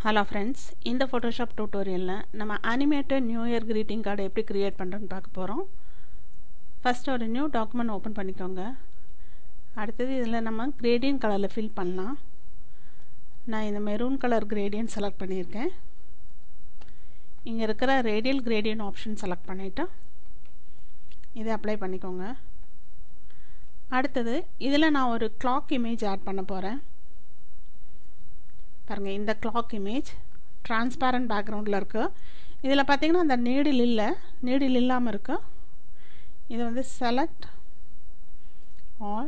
hello friends இந்த Photoshop டியூட்டோரியலில் நம்ம animated new year greeting card எப்படி க்ரியேட் பண்ணுறோன்னு பார்க்க போகிறோம் ஃபஸ்ட் ஒரு நியூ டாக்குமெண்ட் ஓப்பன் பண்ணிக்கோங்க அடுத்தது இதில் நம்ம கிரேடியன் கலரில் ஃபில் பண்ணலாம் நான் இந்த மெரூன் கலர் கிரேடியன் செலக்ட் பண்ணியிருக்கேன் இங்கே இருக்கிற ரேடியல் கிரேடியன் ஆப்ஷன் செலக்ட் பண்ணிவிட்டு இதை அப்ளை பண்ணிக்கோங்க அடுத்தது இதில் நான் ஒரு கிளாக் இமேஜ் ஆட் பண்ண போகிறேன் பாருங்கள் இந்த கிளாக் இமேஜ் டிரான்ஸ்பேரண்ட் பேக்ரவுண்டில் இருக்குது இதில் பார்த்தீங்கன்னா அந்த நீடில் இல்லை நீடில் இல்லாமல் இருக்கு இது வந்து செலக்ட் ஆல்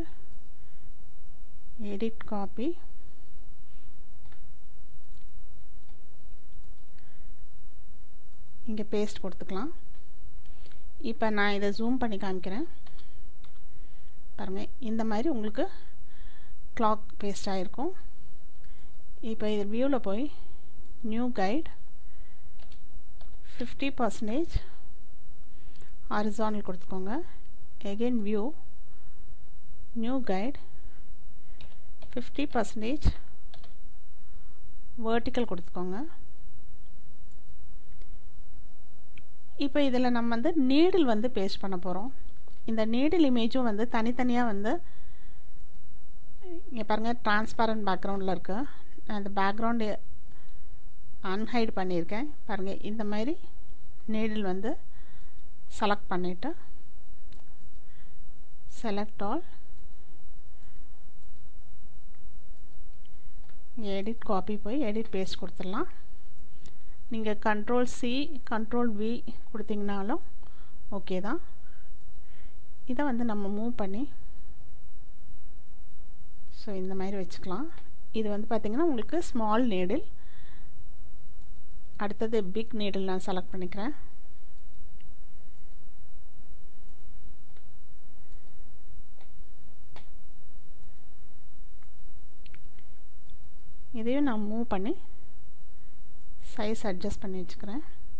எடிட் காப்பி இங்கே பேஸ்ட் கொடுத்துக்கலாம் இப்போ நான் இதை ஜூம் பண்ணி காமிக்கிறேன் பாருங்கள் இந்த மாதிரி உங்களுக்கு கிளாக் பேஸ்ட் ஆகிருக்கும் இப்போ இது வியூவில் போய் new guide fifty percentage horizontal கொடுத்துக்கோங்க again view new guide fifty percentage vertical கொடுத்துக்கோங்க இப்போ இதில் நம்ம வந்து நீடில் வந்து பேஸ்ட் பண்ண போகிறோம் இந்த நீடில் இமேஜும் வந்து தனித்தனியாக வந்து இங்கே பாருங்கள் டிரான்ஸ்பரண்ட் பேக்ரவுண்டில் இருக்குது நான் இந்த பேக்ரவுண்டு அன்ஹைட் பண்ணியிருக்கேன் பாருங்கள் இந்த மாதிரி நீடில் வந்து செலக்ட் பண்ணிவிட்டு செலக்ட் ஆல் எடிட் காப்பி போய் எடிட் பேஸ்ட் கொடுத்துடலாம் நீங்கள் கண்ட்ரோல் சி கண்ட்ரோல் வி கொடுத்தீங்கனாலும் ஓகே தான் இதை வந்து நம்ம மூவ் பண்ணி ஸோ இந்த மாதிரி வச்சுக்கலாம் இது வந்து பார்த்திங்கன்னா உங்களுக்கு ஸ்மால் நீடில் அடுத்தது பிக் நீடில் நான் செலக்ட் பண்ணிக்கிறேன் இதையும் நான் மூவ் பண்ணி சைஸ் அட்ஜஸ்ட் பண்ணி வச்சுக்கிறேன்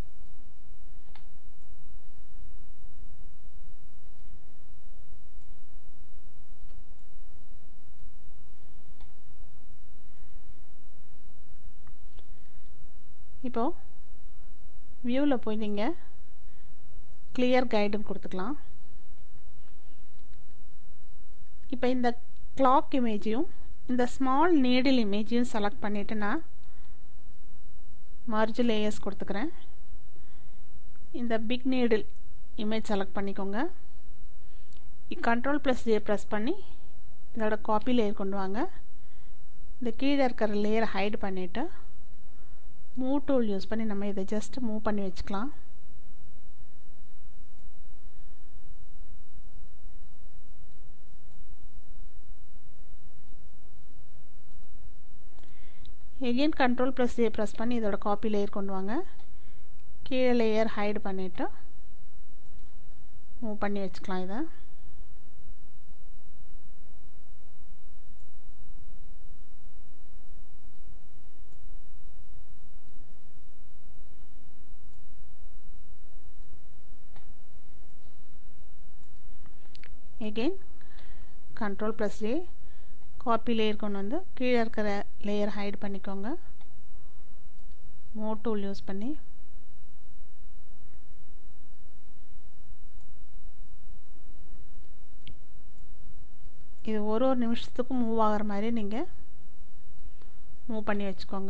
இப்போது வியூவில் போய் நீங்கள் கிளியர் கைடுன்னு கொடுத்துக்கலாம் இப்போ இந்த கிளாக் இமேஜையும் இந்த ஸ்மால் நீடில் இமேஜையும் செலக்ட் பண்ணிவிட்டு நான் மர்ஜ் லேயர்ஸ் கொடுத்துக்கிறேன் இந்த பிக் நீடில் இமேஜ் செலக்ட் பண்ணிக்கோங்க கண்ட்ரோல் ப்ளஸ் ஜே ப்ரெஸ் பண்ணி இதோட காப்பி லேயர் கொண்டு வாங்க இந்த கீழே இருக்கிற லேயரை ஹைட் பண்ணிவிட்டு மூவ் டூல் யூஸ் பண்ணி நம்ம இதை ஜஸ்ட் மூவ் பண்ணி வச்சுக்கலாம் again control plus J press பண்ணி இதோட காப்பி லேயர் கொண்டு வாங்க கீழே லேயர் ஹைடு பண்ணிவிட்டு மூவ் பண்ணி வச்சுக்கலாம் இதை again control plus J copy layer கொண்டு வந்து கீழே இருக்கிற லேயர் ஹைட் பண்ணிக்கோங்க மோ டூல் யூஸ் பண்ணி இது ஒரு ஒரு நிமிஷத்துக்கும் மூவ் ஆகிற மாதிரி நீங்கள் மூவ் பண்ணி வச்சுக்கோங்க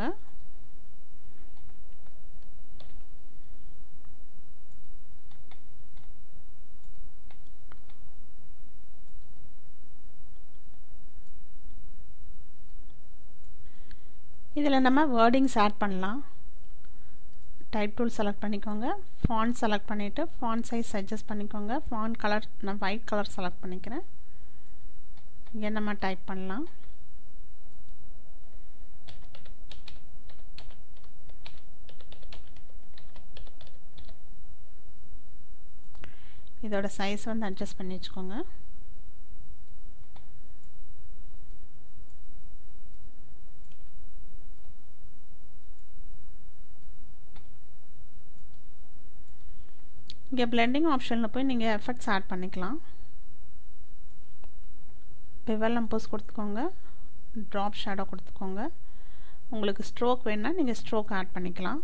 இதில் நம்ம வேர்டிங்ஸ் ஆட் பண்ணலாம் டைப் டூல் செலக்ட் பண்ணிக்கோங்க ஃபாண்ட் செலக்ட் பண்ணிவிட்டு ஃபாண்ட் சைஸ் அட்ஜஸ்ட் பண்ணிக்கோங்க ஃபாண்ட் கலர் நான் ஒயிட் கலர் செலக்ட் பண்ணிக்கிறேன் இங்கே நம்ம டைப் பண்ணலாம் இதோட சைஸ் வந்து அட்ஜஸ்ட் பண்ணி வச்சுக்கோங்க இங்கே பிளெண்டிங் ஆப்ஷனில் போய் நீங்கள் எஃபெக்ட்ஸ் ஆட் பண்ணிக்கலாம் பிவல் நம்பர்ஸ் கொடுத்துக்கோங்க ட்ராப் ஷேடோ கொடுத்துக்கோங்க உங்களுக்கு ஸ்ட்ரோக் வேணுன்னா நீங்கள் ஸ்ட்ரோக் ஆட் பண்ணிக்கலாம்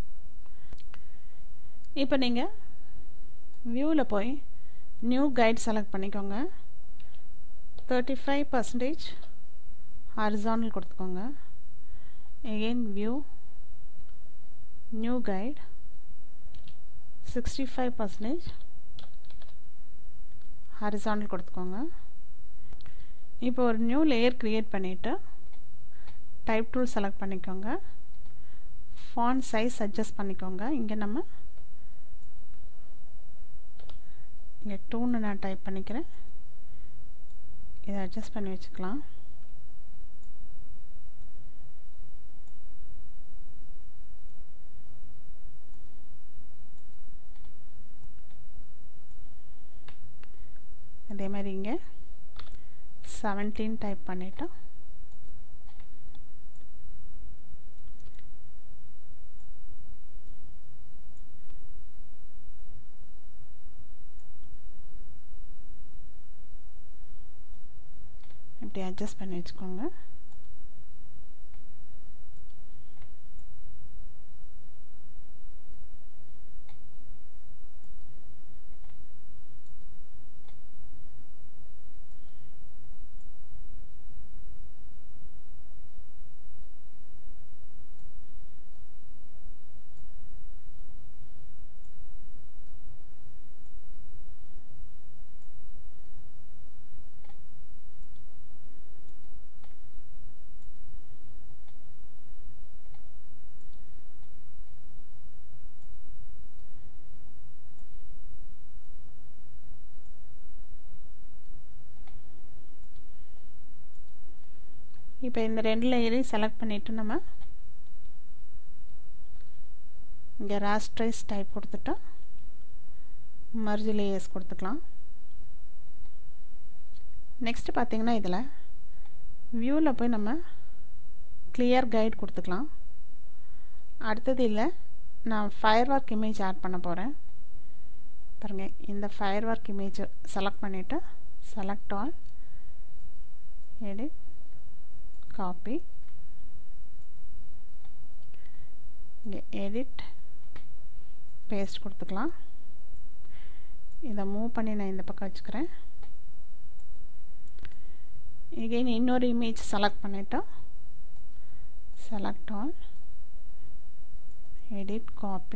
இப்போ நீங்கள் வியூவில் போய் நியூ கைட் செலக்ட் பண்ணிக்கோங்க தேர்ட்டி ஃபைவ் பர்சன்டேஜ் ஹாரிசானல் கொடுத்துக்கோங்க again view new guide sixty five percentage horizontal கொடுத்துக்கோங்க இப்போ ஒரு நியூ லேயர் க்ரியேட் பண்ணிவிட்டு டைப் டூல் செலக்ட் பண்ணிக்கோங்க ஃபாண்ட் சைஸ் அட்ஜஸ்ட் பண்ணிக்கோங்க இங்கே நம்ம இங்கே டூன்னு நான் டைப் பண்ணிக்கிறேன் இதை அட்ஜஸ்ட் பண்ணி வச்சுக்கலாம் அதே மாதிரி இங்கே செவன்டீன் டைப் பண்ணிவிட்டு இப்படி அட்ஜஸ்ட் பண்ணி வச்சுக்கோங்க இப்போ இந்த ரெண்டு லேயரையும் செலக்ட் பண்ணிவிட்டு நம்ம இங்கே ராஸ்ட்ரைஸ் டைப் கொடுத்துட்டா மர்ஜ் லேயர்ஸ் கொடுத்துக்கலாம் நெக்ஸ்ட்டு பார்த்தீங்கன்னா இதில் வியூவில் போய் நம்ம கிளியர் கைட் கொடுத்துக்கலாம் அடுத்தது இல்லை நான் ஃபயர் ஒர்க் இமேஜ் ஆட் பண்ண போகிறேன் பாருங்கள் இந்த ஃபயர் ஒர்க் இமேஜ் செலக்ட் பண்ணிவிட்டு செலக்ட் ஆல் எடிட் காப்பி இங்கே எடிட் பேஸ்ட் கொடுத்துக்கலாம் இதை மூவ் பண்ணி நான் இந்த பக்கம் வச்சுக்கிறேன் எகெயின் இன்னொரு இமேஜ் செலக்ட் பண்ணிட்டோம் செலக்ட் ஆல் எடிட் காப்பி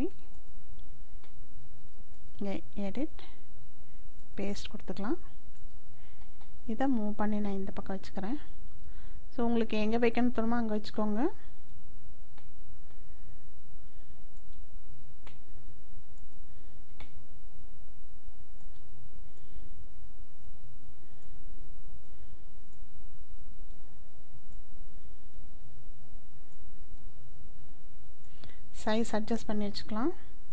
இங்கே எடிட் பேஸ்ட் கொடுத்துக்கலாம் இதை மூவ் பண்ணி நான் இந்த பக்கம் வச்சுக்கிறேன் ஸோ உங்களுக்கு எங்கே வைக்கணும் தோணுமோ அங்கே வச்சுக்கோங்க சைஸ் அட்ஜஸ்ட் பண்ணி வச்சுக்கலாம்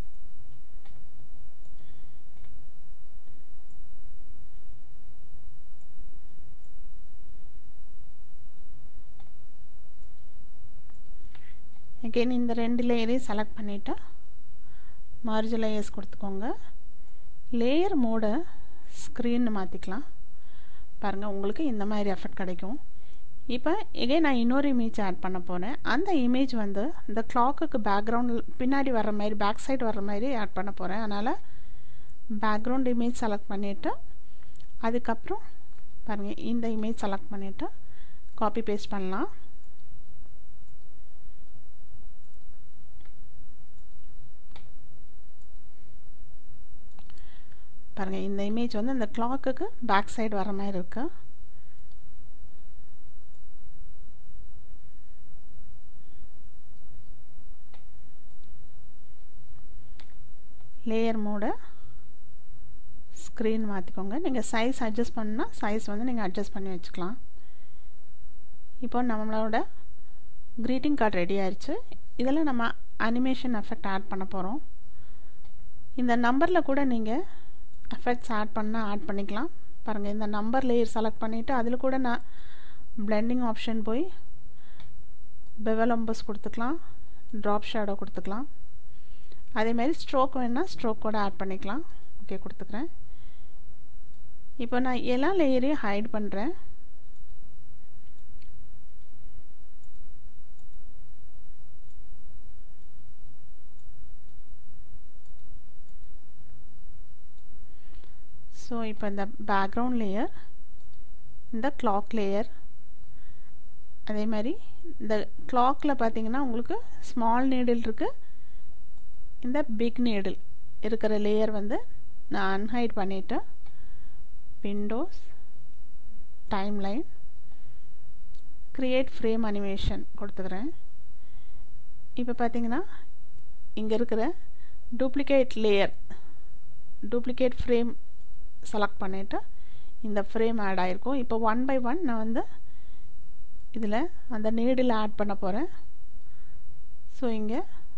அகெயின் இந்த ரெண்டு லேயரையும் செலக்ட் பண்ணிவிட்டு மர்ஜ் லேயர்ஸ் கொடுத்துக்கோங்க லேயர் மோடை ஸ்க்ரீன் மாற்றிக்கலாம் பாருங்கள் உங்களுக்கு இந்த மாதிரி எஃபெக்ட் கிடைக்கும் இப்போ எகே நான் இன்னொரு இமேஜ் ஆட் பண்ண போனேன் அந்த இமேஜ் வந்து இந்த கிளாக்குக்கு பேக்ரவுண்ட் பின்னாடி வர்ற மாதிரி பேக் சைடு வர்ற மாதிரி ஆட் பண்ண போகிறேன் அதனால் பேக்ரவுண்ட் இமேஜ் செலக்ட் பண்ணிவிட்டு அதுக்கப்புறம் பாருங்கள் இந்த இமேஜ் செலக்ட் பண்ணிவிட்டு காப்பி பேஸ்ட் பண்ணலாம் பாருங்கள் இந்த இமேஜ் வந்து இந்த கிளாக்குக்கு பேக் சைடு வர மாதிரி இருக்குது லேயர் மோட ஸ்க்ரீன் மாற்றிக்கோங்க நீங்கள் சைஸ் அட்ஜஸ்ட் பண்ணால் சைஸ் வந்து நீங்கள் அட்ஜஸ்ட் பண்ணி வச்சுக்கலாம் இப்போ நம்மளோட க்ரீட்டிங் கார்டு ரெடி ஆயிடுச்சு இதில் நம்ம அனிமேஷன் எஃபெக்ட் ஆட் பண்ண போகிறோம் இந்த நம்பரில் கூட நீங்கள் எஃபெக்ட்ஸ் ஆட் பண்ணால் ஆட் பண்ணிக்கலாம் பாருங்கள் இந்த நம்பர் லேயர் செலக்ட் பண்ணிவிட்டு அதில் கூட நான் பிளெண்டிங் ஆப்ஷன் போய் பெவலம்பஸ் கொடுத்துக்கலாம் ட்ராப் ஷேடோ கொடுத்துக்கலாம் அதேமாதிரி ஸ்ட்ரோக் வேணால் ஸ்ட்ரோக் கூட ஆட் பண்ணிக்கலாம் ஓகே கொடுத்துக்கிறேன் இப்போ நான் எல்லா லேயரையும் ஹைட் பண்ணுறேன் ஸோ இப்போ இந்த பேக்ரவுண்ட் லேயர் இந்த கிளாக் லேயர் அதே மாதிரி இந்த கிளாக்கில் பார்த்தீங்கன்னா உங்களுக்கு ஸ்மால் நீடில் இருக்குது இந்த பிக் நீடில் இருக்கிற லேயர் வந்து நான் அன்ஹைட் பண்ணிவிட்டேன் windows timeline create frame animation கொடுத்துக்கிறேன் இப்போ பார்த்தீங்கன்னா இங்கே இருக்கிற duplicate layer duplicate frame select பண்ணிவிட்டு இந்த ஃப்ரேம் ஆட் ஆகிருக்கும் இப்போ ஒன் பை ஒன் நான் வந்து இதில் அந்த நீடில் ஆட் பண்ண போகிறேன் ஸோ இங்கே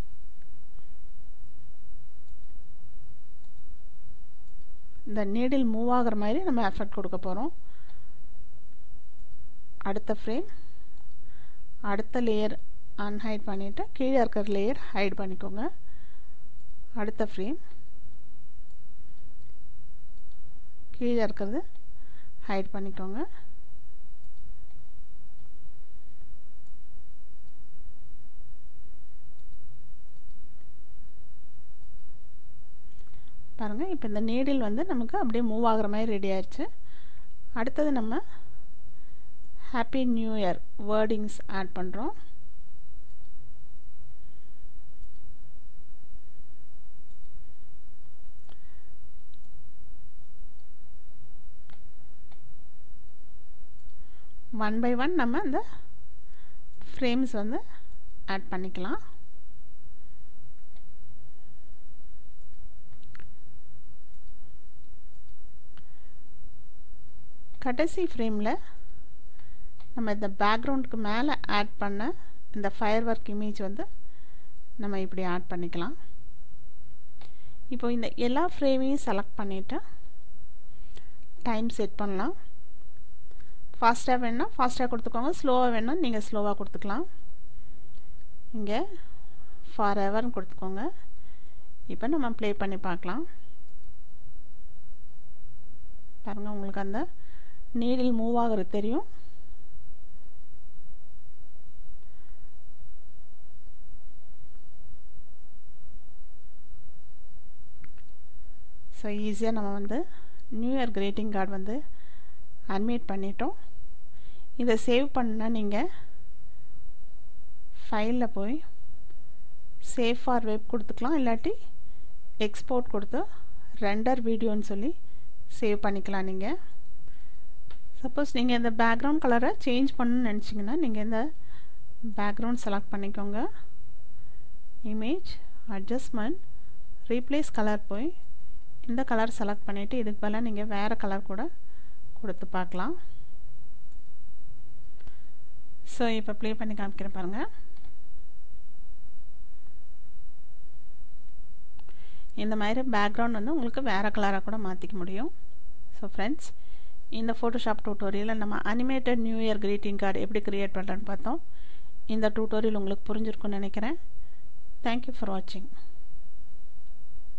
இந்த நீடில் மூவ் ஆகிற மாதிரி நம்ம எஃபெக்ட் கொடுக்க போகிறோம் அடுத்த ஃப்ரேம் அடுத்த லேயர் அன்ஹைட் பண்ணிவிட்டு கீழே இருக்கிற லேயர் ஹைட் பண்ணிக்கோங்க அடுத்த ஃப்ரேம் கீழே இருக்கிறது ஹைட் பண்ணிக்கோங்க பாருங்கள் இப்போ இந்த நீடில் வந்து நமக்கு அப்படியே மூவ் ஆகிற மாதிரி ரெடி ஆயிடுச்சு அடுத்தது நம்ம happy new year wordings add பண்ணுறோம் ஒன் பை ஒன் நம்ம அந்த ஃப்ரேம்ஸ் வந்து ஆட் பண்ணிக்கலாம் கடைசி ஃப்ரேமில் நம்ம இந்த பேக்ரவுண்டுக்கு மேலே ஆட் பண்ண இந்த ஃபயர் ஒர்க் இமேஜ் வந்து நம்ம இப்படி ஆட் பண்ணிக்கலாம் இப்போ இந்த எல்லா ஃப்ரேமையும் செலக்ட் பண்ணிவிட்டு டைம் செட் பண்ணலாம் ஃபாஸ்ட்டாக வேணால் ஃபாஸ்ட்டாக கொடுத்துக்கோங்க ஸ்லோவாக வேணால் நீங்கள் ஸ்லோவாக கொடுத்துக்கலாம் இங்கே ஃபார் எவர்னு கொடுத்துக்கோங்க இப்போ நம்ம ப்ளே பண்ணி பார்க்கலாம் பாருங்கள் உங்களுக்கு அந்த நீடில் மூவ் ஆகிறது தெரியும் ஸோ ஈஸியாக நம்ம வந்து நியூ இயர் கிரீட்டிங் கார்டு வந்து அட்மிட் பண்ணிட்டோம் இதை சேவ் பண்ணால் நீங்கள் ஃபைலில் போய் சேவ் ஃபார் வெப் கொடுத்துக்கலாம் இல்லாட்டி எக்ஸ்போர்ட் கொடுத்து ரெண்டர் வீடியோன்னு சொல்லி சேவ் பண்ணிக்கலாம் நீங்கள் சப்போஸ் நீங்கள் இந்த பேக்ரவுண்ட் கலரை சேஞ்ச் பண்ணணும்னு நினச்சிங்கன்னா நீங்கள் இந்த பேக்ரவுண்ட் செலக்ட் பண்ணிக்கோங்க இமேஜ் அட்ஜஸ்ட்மெண்ட் ரீப்ளேஸ் கலர் போய் இந்த கலர் செலக்ட் பண்ணிவிட்டு இதுக்கு பதிலாக நீங்கள் வேறு கலர் கூட கொடுத்து பார்க்கலாம் ஸோ இப்போ ப்ளே பண்ணி காமிக்கிறேன் பாருங்கள் இந்த மாதிரி பேக்ரவுண்ட் வந்து உங்களுக்கு வேறு கலராக கூட மாற்றிக்க முடியும் ஸோ ஃப்ரெண்ட்ஸ் இந்த ஃபோட்டோஷாப் டியூட்டோரியலில் நம்ம animated new year greeting card எப்படி க்ரியேட் பண்ணுறேன்னு பார்த்தோம் இந்த டியூட்டோரியல் உங்களுக்கு புரிஞ்சிருக்குன்னு நினைக்கிறேன் தேங்க்யூ ஃபார் வாட்சிங்